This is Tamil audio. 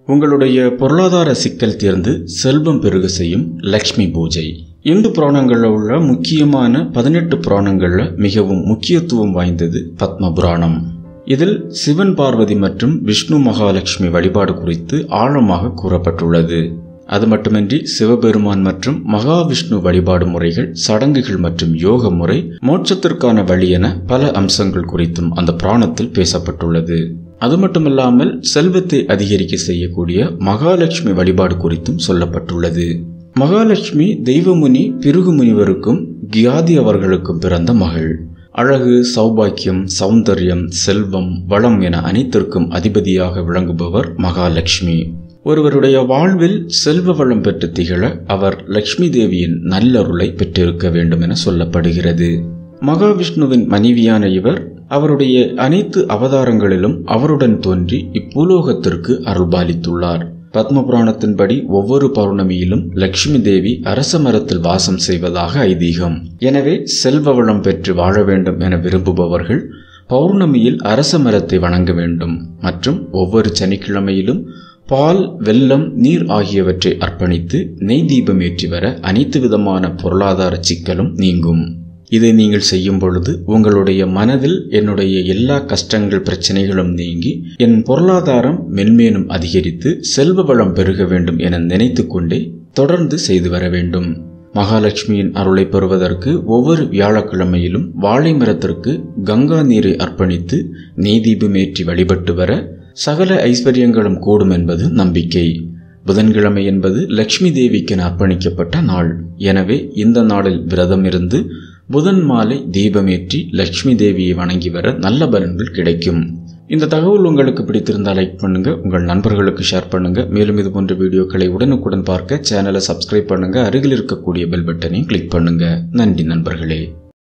உங்களுடைய பொருளாதார சிக்கல் தீர்ந்து செல்வம் பெருக செய்யும் லக்ஷ்மி பூஜை இந்து புராணங்களில் உள்ள முக்கியமான பதினெட்டு புராணங்களில் மிகவும் முக்கியத்துவம் வாய்ந்தது பத்ம புராணம் இதில் சிவன் பார்வதி மற்றும் விஷ்ணு மகாலட்சுமி வழிபாடு குறித்து ஆழமாக கூறப்பட்டுள்ளது அது மட்டுமின்றி சிவபெருமான் மற்றும் மகாவிஷ்ணு வழிபாடு முறைகள் சடங்குகள் மற்றும் யோக முறை மோட்சத்திற்கான வழி என பல அம்சங்கள் குறித்தும் அந்த புராணத்தில் பேசப்பட்டுள்ளது அது மட்டுமல்லாமல் செல்வத்தை அதிகரிக்க செய்யக்கூடிய மகாலட்சுமி வழிபாடு குறித்தும் சொல்லப்பட்டுள்ளது மகாலட்சுமி தெய்வமுனி பிருகு முனிவருக்கும் கியாதி அவர்களுக்கும் பிறந்த மகள் அழகு சௌபாக்கியம் சௌந்தர்யம் செல்வம் வளம் என அனைத்திற்கும் அதிபதியாக விளங்குபவர் மகாலட்சுமி ஒருவருடைய வாழ்வில் செல்வ வளம் பெற்று திகழ அவர் லக்ஷ்மி தேவியின் நல்லருளை பெற்றிருக்க வேண்டும் என சொல்லப்படுகிறது மகாவிஷ்ணுவின் மனைவியான இவர் அவருடைய அனைத்து அவதாரங்களிலும் அவருடன் தோன்றி இப்பூலோகத்திற்கு அருள்பாலித்துள்ளார் பத்ம புராணத்தின்படி ஒவ்வொரு பௌர்ணமியிலும் லட்சுமி தேவி அரச மரத்தில் வாசம் செய்வதாக ஐதீகம் எனவே செல்வ வளம் பெற்று வாழ வேண்டும் என விரும்புபவர்கள் பௌர்ணமியில் அரச மரத்தை வணங்க வேண்டும் மற்றும் ஒவ்வொரு சனிக்கிழமையிலும் பால் வெல்லம் நீர் ஆகியவற்றை அர்ப்பணித்து நெய் தீபம் ஏற்றி வர அனைத்து விதமான பொருளாதார சிக்கலும் நீங்கும் இதை நீங்கள் செய்யும் பொழுது உங்களுடைய மனதில் என்னுடைய எல்லா கஷ்டங்கள் பிரச்சனைகளும் நீங்கி என் பொருளாதாரம் மென்மேலும் அதிகரித்து செல்வ வளம் பெருக வேண்டும் என நினைத்து கொண்டே தொடர்ந்து செய்து வர வேண்டும் மகாலட்சுமியின் அருளை பெறுவதற்கு ஒவ்வொரு வியாழக்கிழமையிலும் வாழை மரத்திற்கு கங்கா நீரை அர்ப்பணித்து நெய் தீபம் ஏற்றி வழிபட்டு வர சகல ஐஸ்வர்யங்களும் கூடும் என்பது நம்பிக்கை புதன்கிழமை என்பது லக்ஷ்மி தேவிக்கு அர்ப்பணிக்கப்பட்ட நாள் எனவே இந்த நாளில் விரதம் இருந்து புதன் மாலை தீபமேற்றி லக்ஷ்மி தேவியை வணங்கி வர நல்ல பலன்கள் கிடைக்கும் இந்த தகவல் உங்களுக்கு பிடித்திருந்தால் லைக் பண்ணுங்க உங்கள் நண்பர்களுக்கு ஷேர் பண்ணுங்க மேலும் இது போன்ற வீடியோக்களை உடனுக்குடன் பார்க்க சேனலை சப்ஸ்கிரைப் பண்ணுங்க அருகில் இருக்கக்கூடிய பெல் பட்டனையும் கிளிக் பண்ணுங்க நன்றி நண்பர்களே